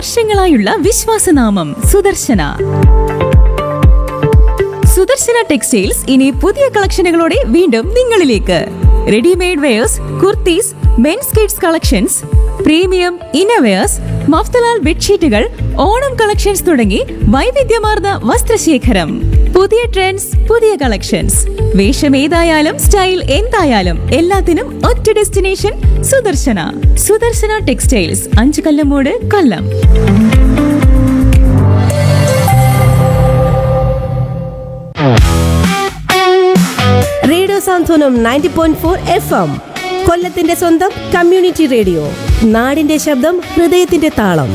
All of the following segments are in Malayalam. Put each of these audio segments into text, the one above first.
വർഷങ്ങളായുള്ള വിശ്വാസനാമം സുദർശന സുദർശന ടെക്സ്റ്റൈൽസ് ഇനി പുതിയ കളക്ഷനുകളോടെ വീണ്ടും നിങ്ങളിലേക്ക് readymade wears kurtis men's kids collections premium innerwears Mafatlal ബെഡ്ഷീറ്റുകൾ ഓണം കളക്ഷൻസ് തുടങ്ങി വൈവിധ്യമാർന്ന വസ്ത്രശേഖരം പുതിയ ട്രെൻഡ്സ് പുതിയ കളക്ഷൻസ് വേഷം ഏതായാലും സ്റ്റൈൽ എന്തായാലും എല്ലാത്തിനും ഒറ്റ ഡെസ്റ്റിനേഷൻ സുദർശന സുദർശന ടെക്സ്റ്റൈൽസ് അഞ്ചു Kallamoodu Kollam radio Santhwanam ninety point four F M കൊല്ലത്തിന്റെ സ്വന്തം കമ്മ്യൂണിറ്റി റേഡിയോ നാടിന്റെ ശബ്ദം ഹൃദയത്തിന്റെ താളം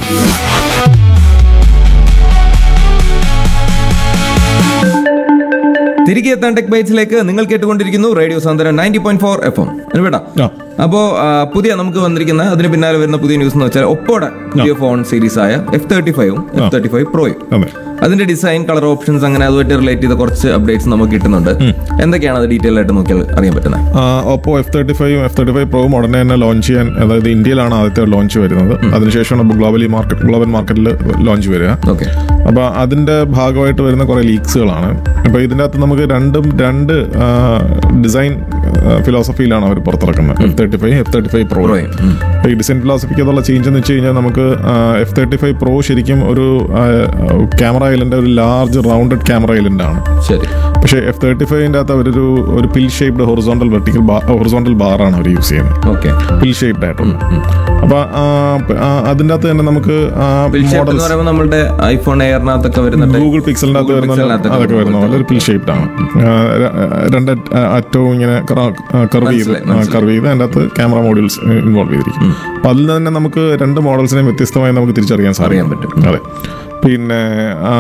തിരികെ എത്താൻ ടെക് ബൈറ്റ്സിലേക്ക് നിങ്ങൾ കേട്ടുകൊണ്ടിരിക്കുന്നു radio Santhwanam ninety point four F M അനുവേട്ടാ ആ. അപ്പോ ആ, പുതിയ നമുക്ക് വന്നിരിക്കുന്ന അതിന് പിന്നാലെ വരുന്ന പുതിയ ന്യൂസ് എന്ന് വെച്ചാൽ ഒപ്പോടെ പുതിയ ഫോൺ സീരീസ് ആയ എഫ് തേർട്ടി ഫൈവും എഫ് തേർട്ടി ഫൈവ് പ്രോയും അതെ അതിന്റെ ഡിസൈൻ കളർ ഓപ്ഷൻസ് അങ്ങനെ അതുമായിട്ട് റിലേറ്റ് ചെയ്ത കുറച്ച് അപ്ഡേറ്റ്സ് നമുക്ക് കിട്ടുന്നുണ്ട് എന്തൊക്കെയാണ് അത് ഡീറ്റെയിൽ ആയിട്ട് നോക്കിയാൽ അറിയാൻ പറ്റുന്നത് ഓപ്പോ എഫ് തേർട്ടി ഫൈവും എഫ് തേർട്ടി ഫൈവ് പ്രോവും ഉടനെ തന്നെ ലോഞ്ച് ചെയ്യാൻ അതായത് ഇന്ത്യയിലാണ് ആദ്യത്തെ ലോഞ്ച് വരുന്നത് അതിനുശേഷമാണ് ഗ്ലോബലി മാർക്കറ്റ് ഗ്ലോബൽ മാർക്കറ്റിൽ ലോഞ്ച് വരിക ഓക്കെ അപ്പോൾ അതിന്റെ ഭാഗമായിട്ട് വരുന്ന കുറേ ലീക്സുകളാണ് അപ്പോൾ ഇതിൻ്റെ അകത്ത് നമുക്ക് രണ്ടും രണ്ട് ഡിസൈൻ ഫിലോസഫിയിലാണ് അവർ പുറത്തിറക്കുന്നത് F thirty five F thirty five pro Pro-യും, ഉം. ഈ ഡിസൈൻ ഫിലോസഫിക്ക് അതുള്ള ചേഞ്ച് എന്ന് വെച്ച് കഴിഞ്ഞാൽ നമുക്ക് എഫ് തേർട്ടി ഫൈവ് പ്രോ ശരിക്കും ഒരു ക്യാമറ ഐലൻ്റെ ഒരു ലാർജ് റൗണ്ടഡ് ക്യാമറ ഐലൻഡ് ആണ് ശരി പക്ഷേ എഫ് തേർട്ടി ഫൈവിൻ്റെ അകത്ത് അവരൊരു ഒരു pill shaped horizontal vertical horizontal ബാറാണ് അവർ യൂസ് ചെയ്യുന്നത് ഓക്കെ പിൽ ഷേപ്ഡ് ആയിട്ടുള്ള അപ്പോൾ അതിൻ്റെ അകത്ത് തന്നെ നമുക്ക് എന്ന് മോഡൽസ് പറയുമ്പോൾ നമ്മുടെ ഐഫോൺ എയറിനകത്തൊക്കെ വരുന്ന type- ഗൂഗിൾ പിക്സലിന്റെ അകത്ത് Google വരുന്ന Pixelനകത്തൊക്കെ അതൊക്കെ വരുന്ന പോലെ ഒരു പിൽ ഷേപ്ഡ് ആണ് ആ, ര- രണ്ട് അറ്റ- അറ്റവും ഇങ്ങനെ കർവ് ചെയ്ത് മനസ്സിലായി, മനസ്സിലായി. കർവ് ചെയ്ത് അതിൻ്റെ അകത്ത് ക്യാമറ മോഡ്യൂൾസ് ഇൻവോൾവ് ചെയ്തിരിക്കും അപ്പൊ അതിൽ നിന്ന് തന്നെ നമുക്ക് രണ്ട് മോഡൽസിനെയും വ്യത്യസ്തമായി നമുക്ക് തിരിച്ചറിയാൻ അറിയാൻ സാധിക്കും പറ്റും. അതെ പിന്നെ ആ,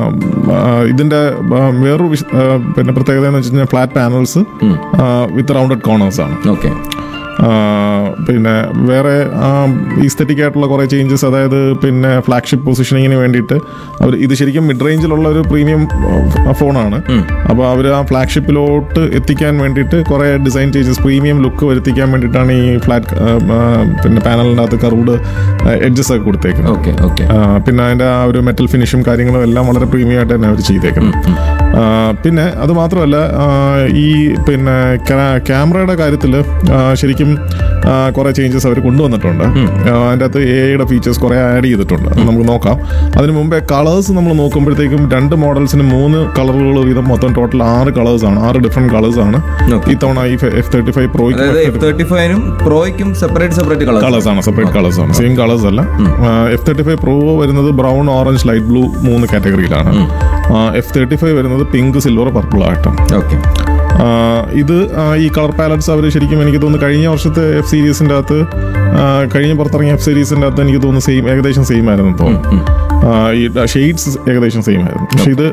ആ, ഇതിന്റെ ആ, വേറൊരു വിശ- ആ, പിന്നെ പ്രത്യേകത എന്ന് വെച്ച് കഴിഞ്ഞാൽ flat panels with rounded corners ആണ് ഓക്കെ ആ, പിന്നെ വേറെ ഈസ്തറ്റിക് ആയിട്ടുള്ള കുറേ ചേഞ്ചസ് അതായത് പിന്നെ ഫ്ലാഗ്ഷിപ്പ് പൊസിഷനിങ്ങിന് വേണ്ടിയിട്ട് അവർ ഇത് ശരിക്കും മിഡ് റേഞ്ചിലുള്ള ഒരു പ്രീമിയം ഫോണാണ് അപ്പോൾ അവർ ആ ഫ്ലാഗ്ഷിപ്പിലോട്ട് എത്തിക്കാൻ വേണ്ടിയിട്ട് കുറേ ഡിസൈൻ ചേഞ്ചസ് പ്രീമിയം ലുക്ക് വരുത്തിക്കാൻ വേണ്ടിയിട്ടാണ് ഈ ഫ്ലാറ്റ് പിന്നെ പാനലിൻ്റെ അകത്ത് കർവ്ഡ് എഡ്ജസ് ഒക്കെ കൊടുത്തേക്കുന്നത് ഓക്കെ ഓക്കെ ആ, പിന്നെ അതിൻ്റെ ആ ഒരു മെറ്റൽ ഫിനിഷും കാര്യങ്ങളും എല്ലാം വളരെ പ്രീമിയം ആയിട്ട് തന്നെ അവർ ചെയ്തേക്കുന്നത് ആ, പിന്നെ അത് മാത്രമല്ല ആ, ഈ പിന്നെ ക്യാ- ക്യാമറയുടെ കാര്യത്തിൽ ശരിക്കും ആ, കുറേ ചേഞ്ചസ് അവർ കൊണ്ടുവന്നിട്ടുണ്ട് ആ, അതിൻ്റെ അകത്ത് എ ഐയുടെ ഫീച്ചേഴ്സ് കുറേ ആഡ് ചെയ്തിട്ടുണ്ട് അത് നമുക്ക് നോക്കാം അതിന് മുമ്പേ കളേഴ്സ് നമ്മൾ നോക്കുമ്പോഴത്തേക്കും രണ്ട് മോഡൽസിന് മൂന്ന് കളറുകൾ വീതം മൊത്തം ടോട്ടൽ ആറ് കളേഴ്സ് ആണ് ആറ് ഡിഫറെന്റ് കളേഴ്സ് ആണ് Okay. ഇത്തവണ ഈ എഫ് തേർട്ടി ഫൈവ് അതായത് എഫ് പ്രോയ്ക്ക് തേർട്ടി ഫൈവിനും പ്രോയ്ക്കും സെപ്പറേറ്റ് സെപ്പറേറ്റ് കളർ കളേഴ്സ് ആണ് സെപ്പറേറ്റ് കളേഴ്സ് ആണ് സെയിം കളേഴ്സ് അല്ല എഫ് തേർട്ടി ഫൈവ് പ്രോ വരുന്നത് ബ്രൗൺ ഓറഞ്ച് ലൈറ്റ് ബ്ലൂ മൂന്ന് കാറ്റഗറിയിലാണ് എഫ് തേർട്ടി ഫൈവ് വരുന്നത് പിങ്ക് സിൽവർ പർപ്പിൾ ആയിട്ടാണ് ഓക്കെ ആ, ഇത് ആ, ഈ കളർ പാലറ്റ്സ് അവർ ശരിക്കും എനിക്ക് തോന്നുന്നു കഴിഞ്ഞ വർഷത്തെ എഫ് സീരീസിൻ്റെ അകത്ത് ആ, കഴിഞ്ഞ പുറത്തിറങ്ങിയ എഫ് സീരീസിൻ്റെ അകത്ത് എനിക്ക് തോന്നുന്നു സെയിം ഏകദേശം സെയിം ആയിരുന്നു തോന്നുന്നു ആ, ഈ ഷെയ്ഡ്സ് ഏകദേശം സെയിം ആയിരുന്നു പക്ഷെ ഇത്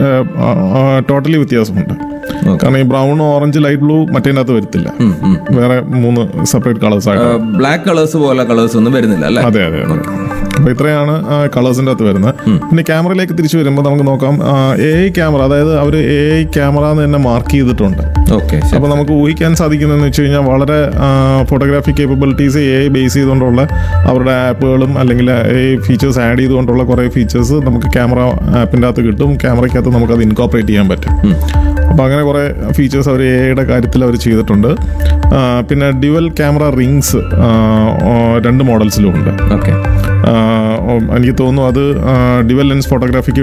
ടോട്ടലി വ്യത്യാസമുണ്ട് കാരണം ഈ ബ്രൗൺ ഓറഞ്ച് ലൈറ്റ് ബ്ലൂ മറ്റേതിനകത്ത് വരത്തില്ല വേറെ മൂന്ന് സെപ്പറേറ്റ് കളേഴ്സ് ആയിട്ട് ബ്ലാക്ക് കളേഴ്സ് പോലെ കളേഴ്സ് ഒന്നും വരുന്നില്ല അല്ലേ അതെ അതെ അതെ അപ്പൊ ഇത്രയാണ് കളേഴ്സിന്റെ അകത്ത് വരുന്നത് പിന്നെ ക്യാമറയിലേക്ക് തിരിച്ചു വരുമ്പോൾ നമുക്ക് നോക്കാം എ ഐ ക്യാമറ അതായത് അവർ എ ഐ ക്യാമറ എന്ന് തന്നെ മാർക്ക് ചെയ്തിട്ടുണ്ട് ഓക്കെ അപ്പോൾ നമുക്ക് ഊഹിക്കാൻ സാധിക്കുന്നതെന്ന് വെച്ച് കഴിഞ്ഞാൽ വളരെ photography capabilities A I base ചെയ്തുകൊണ്ടുള്ള അവരുടെ ആപ്പുകളും അല്ലെങ്കിൽ എ ഐ ഫീച്ചേഴ്സ് ആഡ് ചെയ്തുകൊണ്ടുള്ള കുറേ ഫീച്ചേഴ്സ് നമുക്ക് ക്യാമറ ആപ്പിൻ്റെ അകത്ത് കിട്ടും ക്യാമറയ്ക്കകത്ത് നമുക്കത് ഇൻകോപ്പറേറ്റ് ചെയ്യാൻ പറ്റും അപ്പോൾ അങ്ങനെ കുറേ ഫീച്ചേഴ്സ് അവർ എ ഐയുടെ കാര്യത്തിൽ അവർ ചെയ്തിട്ടുണ്ട് ആ, പിന്നെ ഡ്യുവൽ ക്യാമറ റിങ്സ് രണ്ട് മോഡൽസിലും ഉണ്ട് ഓക്കെ ആ, എനിക്ക് തോന്നുന്നു അത് ഡ്യുവൽ ലെൻസ് ഫോട്ടോഗ്രാഫിക്ക്